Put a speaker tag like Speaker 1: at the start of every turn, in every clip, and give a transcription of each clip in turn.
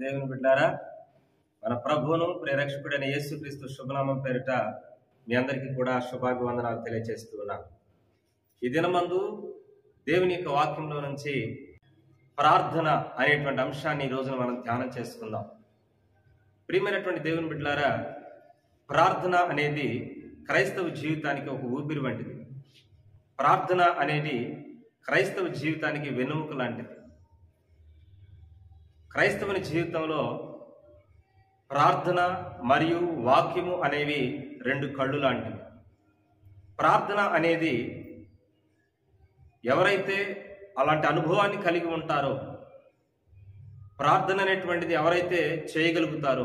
Speaker 1: దేవుని బిడ్డారా మన ప్రభువును ప్రేరక్షకుడైన యేసుక్రీస్తు శుభనామం పేరిట మీ అందరికీ కూడా శుభాభివందనాలు తెలియజేస్తూ ఉన్నాను ఈ దినమందు దేవుని యొక్క వాక్యంలో నుంచి ప్రార్థన అనేటువంటి అంశాన్ని ఈ రోజున మనం ధ్యానం చేసుకుందాం ప్రియమైనటువంటి దేవుని బిడ్డలారా ప్రార్థన అనేది క్రైస్తవ జీవితానికి ఒక ఊపిరి వంటిది ప్రార్థన అనేది క్రైస్తవ జీవితానికి వెన్నెముక లాంటిది క్రైస్తవుని జీవితంలో ప్రార్థన మరియు వాక్యము అనేవి రెండు కళ్ళు లాంటివి ప్రార్థన అనేది ఎవరైతే అలాంటి అనుభవాన్ని కలిగి ఉంటారో ప్రార్థన అనేటువంటిది ఎవరైతే చేయగలుగుతారో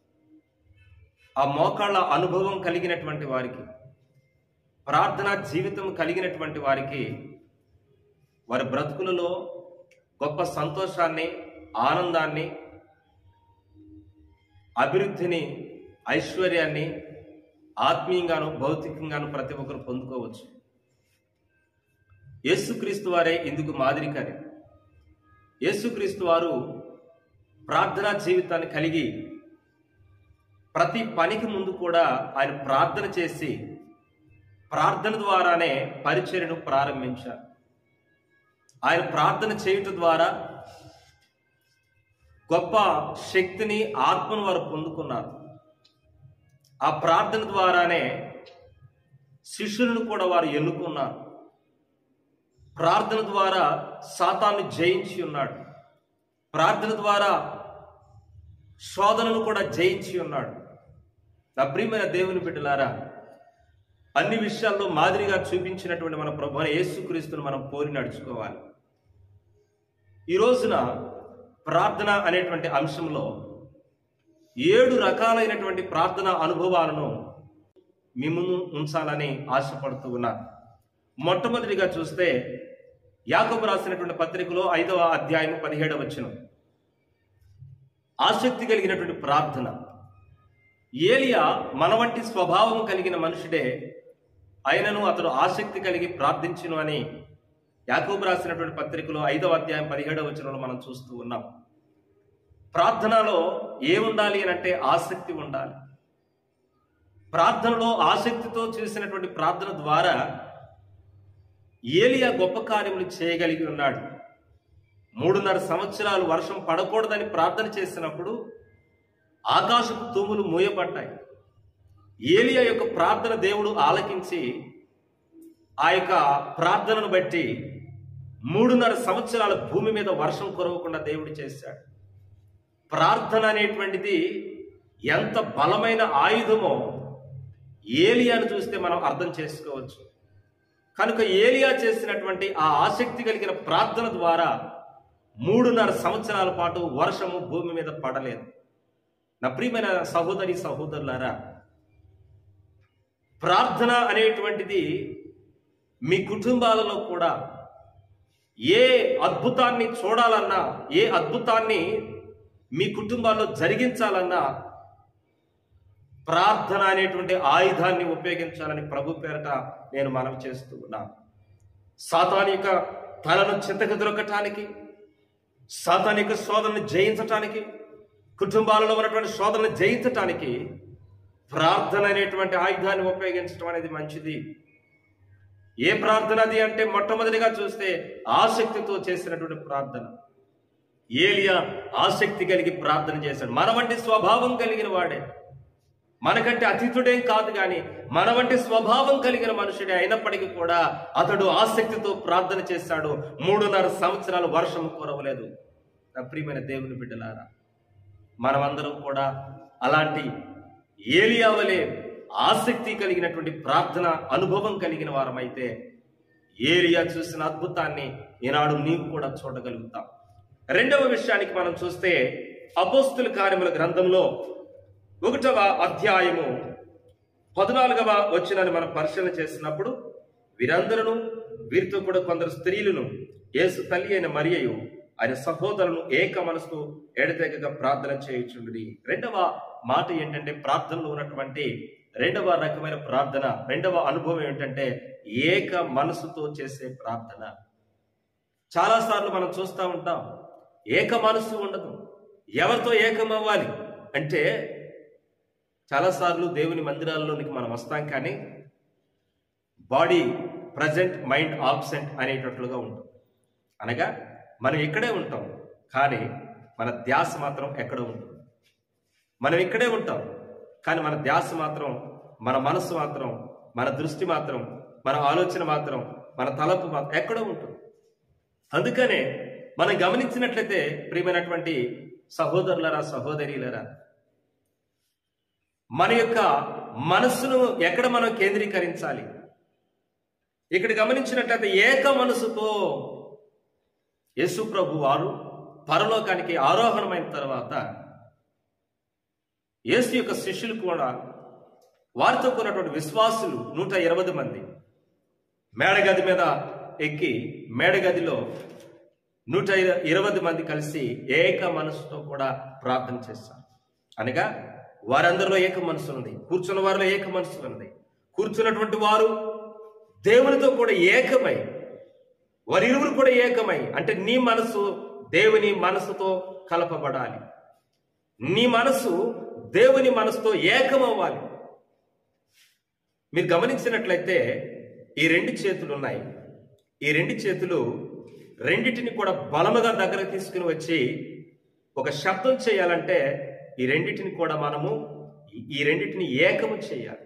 Speaker 1: ఆ మోకాళ్ళ అనుభవం కలిగినటువంటి వారికి ప్రార్థన జీవితం కలిగినటువంటి వారికి వారి బ్రతుకులలో గొప్ప సంతోషాన్ని ఆనందాన్ని అభివృద్ధిని ఐశ్వర్యాన్ని ఆత్మీయంగాను భౌతికంగాను ప్రతి ఒక్కరు పొందుకోవచ్చు యేసుక్రీస్తు వారే ఇందుకు మాదిరికని యేసుక్రీస్తు వారు ప్రార్థనా జీవితాన్ని కలిగి ప్రతి పనికి ముందు కూడా ఆయన ప్రార్థన చేసి ప్రార్థన ద్వారానే పరిచర్యను ప్రారంభించారు ఆయన ప్రార్థన చేయుట ద్వారా గొప్ప శక్తిని ఆత్మను వారు పొందుకున్నారు ఆ ప్రార్థన ద్వారానే శిష్యులను కూడా వారు ఎన్నుకున్నారు ప్రార్థన ద్వారా సాతాన్ని జయించి ఉన్నాడు ప్రార్థన ద్వారా శోధనను కూడా జయించి ఉన్నాడు నా ప్రియమైన దేవుని బిడ్డలారా అన్ని విషయాల్లో మాదిరిగా చూపించినటువంటి మన ప్రభు యేసుక్రీస్తును మనం పోరి నడుచుకోవాలి ఈ రోజున ప్రార్థన అనేటువంటి అంశంలో ఏడు రకాలైనటువంటి ప్రార్థన అనుభవాలను మీ ముందు ఉంచాలని ఆశపడుతూ ఉన్నాను మొట్టమొదటిగా చూస్తే యాకబు రాసినటువంటి పత్రికలో ఐదవ అధ్యాయం పదిహేడవ వచనం ఆసక్తి కలిగినటువంటి ప్రార్థన ఏలియా మన వంటి స్వభావం కలిగిన మనుషుడే అయినను అతడు ఆసక్తి కలిగి ప్రార్థించును అని యాకూబు రాసినటువంటి పత్రికలో ఐదవ అధ్యాయం పదిహేడవ వచనంలో మనం చూస్తూ ఉన్నాం ప్రార్థనలో ఏముండాలి అని అంటే ఆసక్తి ఉండాలి ప్రార్థనలో ఆసక్తితో చేసినటువంటి ప్రార్థన ద్వారా ఏలియా గొప్ప కార్యములు చేయగలిగి ఉన్నాడు మూడున్నర సంవత్సరాలు వర్షం పడకూడదని ప్రార్థన చేసినప్పుడు ఆకాశపు తూములు మూయబడ్డాయి ఏలియా యొక్క ప్రార్థన దేవుడు ఆలకించి ఆ యొక్క ప్రార్థనను బట్టి మూడున్నర సంవత్సరాల భూమి మీద వర్షం కురవకుండా దేవుడు చేశాడు ప్రార్థన అనేటువంటిది ఎంత బలమైన ఆయుధమో ఏలియాను చూస్తే మనం అర్థం చేసుకోవచ్చు కనుక ఏలియా చేసినటువంటి ఆ ఆసక్తి కలిగిన ప్రార్థన ద్వారా మూడున్నర సంవత్సరాల పాటు వర్షము భూమి మీద పడలేదు నా ప్రియమైన సహోదరి సహోదరులారా ప్రార్థన అనేటువంటిది మీ కుటుంబాలలో కూడా ఏ అద్భుతాన్ని చూడాలన్నా ఏ అద్భుతాన్ని మీ కుటుంబాల్లో జరిగించాలన్నా ప్రార్థన అనేటువంటి ఆయుధాన్ని ఉపయోగించాలని ప్రభు పేరట నేను మనవి చేస్తూ ఉన్నాను సాతాని యొక్క తలను చింతకు దొరకటానికి సాతాని యొక్క శోధనను జయించటానికి కుటుంబాలలో ఉన్నటువంటి శోధనను జయించటానికి ప్రార్థన అనేటువంటి ఆయుధాన్ని ఉపయోగించడం అనేది మంచిది ఏ ప్రార్థన అది అంటే మొట్టమొదటిగా చూస్తే ఆసక్తితో చేసినటువంటి ప్రార్థన ఏలియా ఆసక్తి కలిగి ప్రార్థన చేశాడు మన వంటి స్వభావం కలిగిన వాడే మనకంటే అతిథుడేం కాదు కానీ మన వంటి స్వభావం కలిగిన మనుషుడే అయినప్పటికీ కూడా అతడు ఆసక్తితో ప్రార్థన చేశాడు మూడున్నర సంవత్సరాలు వర్షం కురవలేదు నా ప్రియమైన దేవుని బిడ్డలారా మనమందరం కూడా అలాంటి ఏలియా వలె ఆసక్తి కలిగినటువంటి ప్రార్థన అనుభవం కలిగిన వారమైతే ఏలియా చూసిన అద్భుతాన్ని ఈనాడు నీవు కూడా చూడగలుగుతాం రెండవ విషయానికి మనం చూస్తే అపోస్తుల కార్యముల గ్రంథంలో ఒకటవ అధ్యాయము పద్నాలుగవ వచ్చినని మనం పరిశీలన చేసినప్పుడు వీరందరూ వీరితో కూడా కొందరు స్త్రీలను యేసు తల్లి అయిన మరియయు ఆయన సహోదరులను ఏక మనసుతో ఎడతెగగా ప్రార్థన చేయుచుండి రెండవ మాట ఏంటంటే ప్రార్థనలో ఉన్నటువంటి రెండవ రకమైన ప్రార్థన రెండవ అనుభవం ఏంటంటే ఏక మనసుతో చేసే ప్రార్థన చాలాసార్లు మనం చూస్తూ ఉంటాం ఏక మనసు ఉండదు ఎవరితో ఏకమవ్వాలి అంటే చాలాసార్లు దేవుని మందిరాల్లోనికి మనం వస్తాం కానీ బాడీ ప్రజెంట్ మైండ్ ఆబ్సెంట్ అనేటట్లుగా ఉంటుంది అనగా మనం ఇక్కడే ఉంటాం కానీ మన ధ్యాస మాత్రం ఎక్కడో ఉంటుంది మనం ఇక్కడే ఉంటాం కానీ మన ధ్యాస మాత్రం మన మనస్సు మాత్రం మన దృష్టి మాత్రం మన ఆలోచన మాత్రం మన తలపు మాత్రం ఎక్కడో ఉంటుంది అందుకనే మనం గమనించినట్లయితే ప్రియమైనటువంటి సహోదరులరా సహోదరీలరా మన యొక్క మనస్సును ఎక్కడ మనం కేంద్రీకరించాలి ఇక్కడ గమనించినట్లయితే ఏక మనసుతో యేసు ప్రభు వారు పరలోకానికి ఆరోహణమైన తర్వాత యేసు యొక్క శిష్యులు కూడా వారితో ఉన్నటువంటి విశ్వాసులు నూట ఇరవై మంది మేడగది మీద ఎక్కి మేడగదిలో నూట ఇరవై మంది కలిసి ఏక మనసుతో కూడా ప్రార్థన చేస్తారు అనగా వారందరిలో ఏక మనసు ఉంది కూర్చున్న వారిలో ఏక మనసు ఉంది కూర్చున్నటువంటి వారు దేవునితో కూడా ఏకమై వారి ఇరువురు కూడా ఏకమై అంటే నీ మనసు దేవుని మనసుతో కలపబడాలి నీ మనసు దేవుని మనసుతో ఏకమవ్వాలి మీరు గమనించినట్లయితే ఈ రెండు చేతులు ఉన్నాయి ఈ రెండు చేతులు రెండిటిని కూడా బలముగా దగ్గరకు తీసుకుని వచ్చి ఒక శబ్దం చేయాలంటే ఈ రెండిటిని కూడా మనము ఈ రెండిటిని ఏకము చేయాలి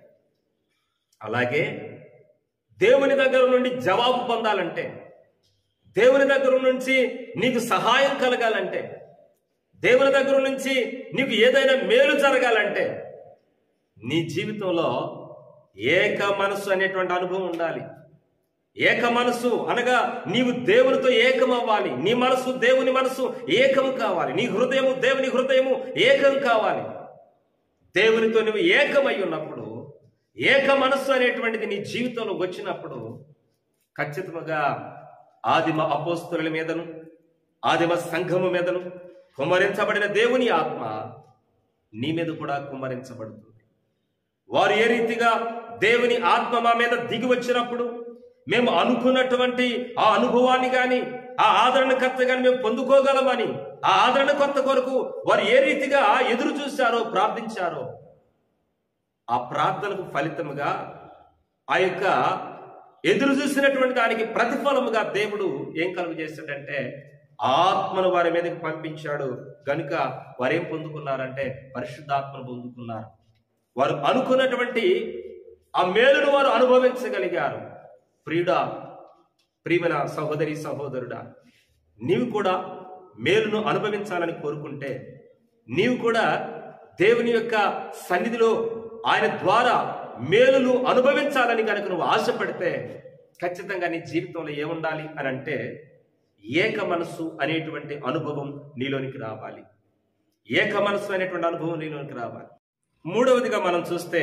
Speaker 1: అలాగే దేవుని దగ్గర నుండి జవాబు పొందాలంటే దేవుని దగ్గర నుంచి నీకు సహాయం కలగాలంటే దేవుని దగ్గర నుంచి నీకు ఏదైనా మేలు జరగాలంటే నీ జీవితంలో ఏక మనసు అనేటువంటి అనుభవం ఉండాలి ఏక మనసు అనగా నీవు దేవునితో ఏకమవ్వాలి నీ మనసు దేవుని మనసు ఏకం కావాలి నీ హృదయము దేవుని హృదయము ఏకం కావాలి దేవునితో నువ్వు ఏకమై ఉన్నప్పుడు ఏక మనస్సు అనేటువంటిది నీ జీవితంలో వచ్చినప్పుడు ఖచ్చితంగా ఆదిమ అపోస్తుల మీదను ఆదిమ సంఘము మీదను కుమ్మరించబడిన దేవుని ఆత్మ నీ మీద కూడా కుమ్మరించబడుతుంది వారు ఏ రీతిగా దేవుని ఆత్మ మా మీద దిగి వచ్చినప్పుడు మేము అనుకున్నటువంటి ఆ అనుభవాన్ని కానీ ఆ ఆదరణకర్త కానీ మేము పొందుకోగలమని ఆ ఆదరణకర్త కొరకు వారు ఏ రీతిగా ఎదురు చూశారో ప్రార్థించారో ఆ ప్రార్థనకు ఫలితముగా ఆ యొక్క ఎదురు చూసినటువంటి దానికి ప్రతిఫలముగా దేవుడు ఏం కలుగు చేశాడంటే ఆత్మను వారి మీదకి పంపించాడు గనుక వారు ఏం పొందుకున్నారంటే పరిశుద్ధాత్మను పొందుకున్నారు వారు అనుకున్నటువంటి ఆ మేలును వారు అనుభవించగలిగారు ప్రియుడా ప్రియమైన సహోదరి సహోదరుడా నీవు కూడా మేలును అనుభవించాలని కోరుకుంటే నీవు కూడా దేవుని యొక్క సన్నిధిలో ఆయన ద్వారా మేలును అనుభవించాలని కనుక నువ్వు ఆశపడితే ఖచ్చితంగా నీ జీవితంలో ఏముండాలి అని అంటే ఏక మనస్సు అనేటువంటి అనుభవం నీలోనికి రావాలి ఏక మనస్సు అనేటువంటి అనుభవం నీలోనికి రావాలి మూడవదిగా మనం చూస్తే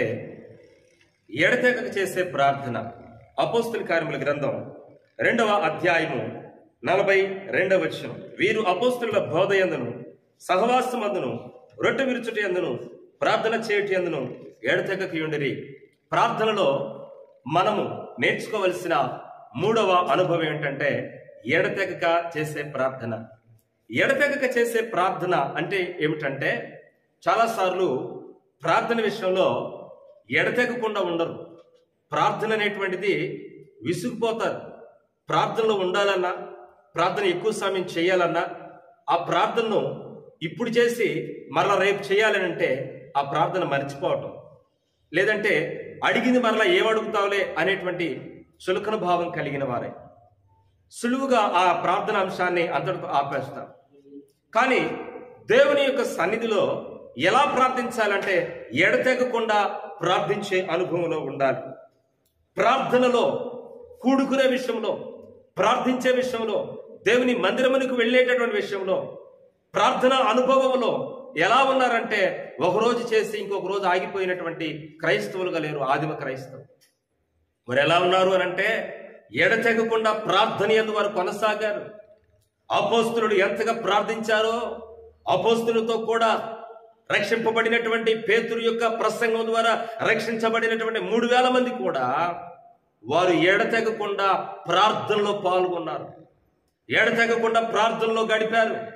Speaker 1: ఎడతెగక చేసే ప్రార్థన అపోస్తుల కార్యముల గ్రంథం రెండవ అధ్యాయము నలభై రెండవ వచనం వీరు అపోస్తుల బోధయందును సహవాసమందును రొట్టె విరుచుటి అందును ప్రార్థన చేయుటి అందును ఎడతెగక ఉండిరి ప్రార్థనలో మనము నేర్చుకోవలసిన మూడవ అనుభవం ఏంటంటే ఎడతెగక చేసే ప్రార్థన ఎడతెగక చేసే ప్రార్థన అంటే ఏమిటంటే చాలాసార్లు ప్రార్థన విషయంలో ఎడతెగకుండా ఉండరు ప్రార్థన అనేటువంటిది విసుగుపోతారు ప్రార్థనలో ఉండాలన్నా ప్రార్థన ఎక్కువ సమయం చేయాలన్నా ఆ ప్రార్థనను ఇప్పుడు చేసి మరలా రేపు చేయాలని అంటే ఆ ప్రార్థన మర్చిపోవటం లేదంటే అడిగింది మరలా ఏమడుగుతావులే అనేటువంటి చులకన భావం కలిగిన వారే సులువుగా ఆ ప్రార్థన అంశాన్ని అంతటితో ఆపేస్తారు కానీ దేవుని యొక్క సన్నిధిలో ఎలా ప్రార్థించాలంటే ఎడతెగకుండా ప్రార్థించే అనుభవంలో ఉండాలి ప్రార్థనలో కూడుకునే విషయంలో ప్రార్థించే విషయంలో దేవుని మందిరమునికి వెళ్ళేటటువంటి విషయంలో ప్రార్థన అనుభవంలో ఎలా ఉన్నారంటే ఒక రోజు చేసి ఇంకొక రోజు ఆగిపోయినటువంటి క్రైస్తవులుగా లేరు ఆదిమ క్రైస్తవులు వారు ఎలా ఉన్నారు అని అంటే ఎడతెగకుండా ప్రార్థన ఎందు వారు కొనసాగారు అపోస్తులుడు ఎంతగా ప్రార్థించారో అపోస్తులతో కూడా రక్షింపబడినటువంటి పేతురు యొక్క ప్రసంగం ద్వారా రక్షించబడినటువంటి మూడు వేల మంది కూడా వారు ఎడతెగకుండా ప్రార్థనలో పాల్గొన్నారు ఎడతెగకుండా ప్రార్థనలో గడిపారు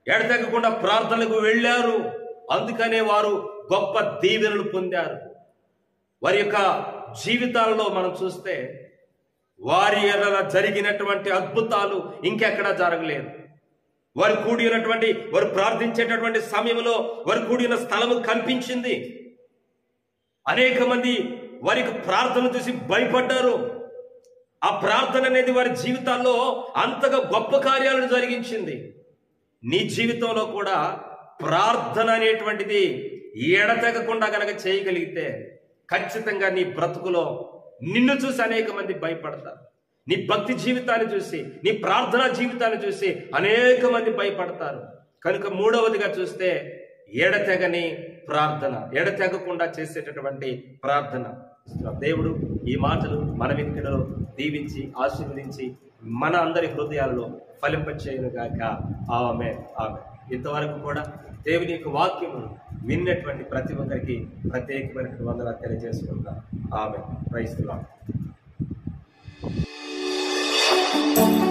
Speaker 1: ఎడతెగకుండా ప్రార్థనలకు వెళ్ళారు అందుకనే వారు గొప్ప దీవెనలు పొందారు వారి యొక్క జీవితాలలో మనం చూస్తే వారి ఎడల జరిగినటువంటి అద్భుతాలు ఇంకెక్కడా జరగలేదు వారు కూడి ఉన్నటువంటి వారు ప్రార్థించేటటువంటి సమయంలో వారు కూడి ఉన్న స్థలము కనిపించింది అనేక మంది వారికి ప్రార్థన చూసి భయపడ్డారు ఆ ప్రార్థన అనేది వారి జీవితాల్లో అంతగా గొప్ప కార్యాలను జరిగించింది నీ జీవితంలో కూడా ప్రార్థన అనేటువంటిది ఎడతెగకుండా గనక చేయగలిగితే ఖచ్చితంగా నీ బ్రతుకులో నిన్ను చూసి అనేక మంది భయపడతారు నీ భక్తి జీవితాన్ని చూసి నీ ప్రార్థనా జీవితాన్ని చూసి అనేక మంది భయపడతారు కనుక మూడవదిగా చూస్తే ఎడతెగని ప్రార్థన ఎడతెగకుండా చేసేటటువంటి ప్రార్థన దేవుడు ఈ మాటలు మన వ్యక్తులలో దీవించి ఆశీర్వదించి మన అందరి హృదయాలలో ఫలింపచేయను గాక ఆమె ఆమె ఇంతవరకు కూడా దేవుని యొక్క వాక్యమును విన్నటువంటి ప్రతి ఒక్కరికి ప్రత్యేకమైనటువంటి వందన తెలియజేసుకుంటాం ఆమె క్రైస్తులా